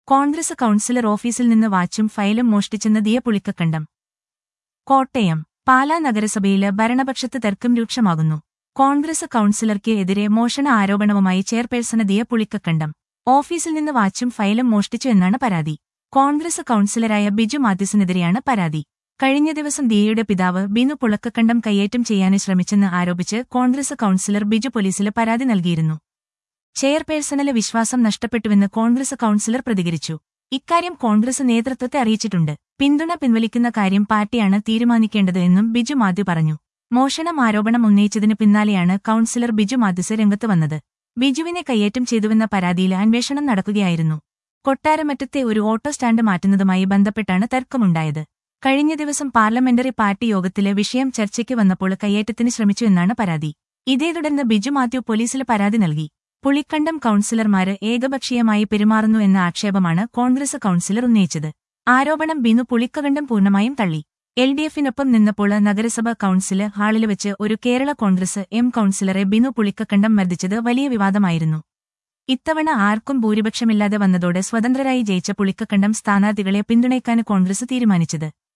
Congress councillor ഓഫീസിൽ നിന്ന് വാച്ചും ഫയലും മോഷ്ടിച്ചെന്ന് ദിയ പുളിക്കക്കണ്ടം കോട്ടയം പാലാ നഗരസഭയില് ഭരണപക്ഷത്ത് തർക്കം രൂക്ഷമാകുന്നു കോൺഗ്രസ് കൗൺസിലർക്ക് എതിരെ മോഷണ ആരോപണവുമായി ചെയർപേഴ്സണ് ദിയ പുളിക്കക്കണ്ടം ഓഫീസിൽ നിന്ന് വാച്ചും ഫയലും മോഷ്ടിച്ചു എന്നാണ് പരാതി കോൺഗ്രസ് കൗൺസിലറായ ബിജു മാത്യുസിനെതിരെയാണ് പരാതി കഴിഞ്ഞ ദിവസം ദിയയുടെ പിതാവ് ബിനു പുളക്കക്കണ്ടം കയ്യേറ്റം ചെയ്യാന് ശ്രമിച്ചെന്ന് ആരോപിച്ച് കോൺഗ്രസ് കൗൺസിലർ ബിജു പോലീസില് പരാതി നൽകിയിരുന്നു ചെയർപേഴ്സണല് വിശ്വാസം നഷ്ടപ്പെട്ടുവെന്ന് കോൺഗ്രസ് കൗൺസിലർ പ്രതികരിച്ചു ഇക്കാര്യം കോൺഗ്രസ് നേതൃത്വത്തെ അറിയിച്ചിട്ടുണ്ട് പിന്തുണ പിൻവലിക്കുന്ന കാര്യം പാർട്ടിയാണ് തീരുമാനിക്കേണ്ടത് എന്നും ബിജു മാത്യു പറഞ്ഞു മോഷണം ആരോപണം ഉന്നയിച്ചതിന് പിന്നാലെയാണ് കൗൺസിലർ ബിജു മാത്യുസ് രംഗത്ത് വന്നത് ബിജുവിനെ കയ്യേറ്റം ചെയ്തുവെന്ന പരാതിയിൽ അന്വേഷണം നടക്കുകയായിരുന്നു കൊട്ടാരമറ്റത്തെ ഒരു ഓട്ടോ സ്റ്റാൻഡ് മാറ്റുന്നതുമായി ബന്ധപ്പെട്ടാണ് തർക്കമുണ്ടായത് കഴിഞ്ഞ ദിവസം പാർലമെന്ററി പാർട്ടി യോഗത്തിലെ വിഷയം ചർച്ചയ്ക്ക് വന്നപ്പോൾ കയ്യേറ്റത്തിന് ശ്രമിച്ചുവെന്നാണ് പരാതി ഇതേ തുടർന്ന് ബിജു മാത്യു പോലീസിൽ പരാതി നൽകി പുളിക്കണ്ടം കൗൺസിലർമാര് ഏകപക്ഷീയമായി പെരുമാറുന്നു എന്ന ആക്ഷേപമാണ് കോൺഗ്രസ് കൗൺസിലർ ഉന്നയിച്ചത് ആരോപണം ബിനു പുളിക്കകണ്ടം പൂർണ്ണമായും തള്ളി എൽ ഡി എഫിനൊപ്പം നിന്നപ്പോൾ നഗരസഭ കൗൺസില് ഹാളിൽ വെച്ച് ഒരു കേരള കോൺഗ്രസ് എം കൗൺസിലറെ ബിനു പുളിക്കക്കണ്ടം മർദ്ദിച്ചത് വലിയ വിവാദമായിരുന്നു ഇത്തവണ ആർക്കും ഭൂരിപക്ഷമില്ലാതെ വന്നതോടെ സ്വതന്ത്രരായി ജയിച്ച പുളിക്കക്കണ്ടം സ്ഥാനാർത്ഥികളെ പിന്തുണയ്ക്കാൻ കോൺഗ്രസ് തീരുമാനിച്ചത്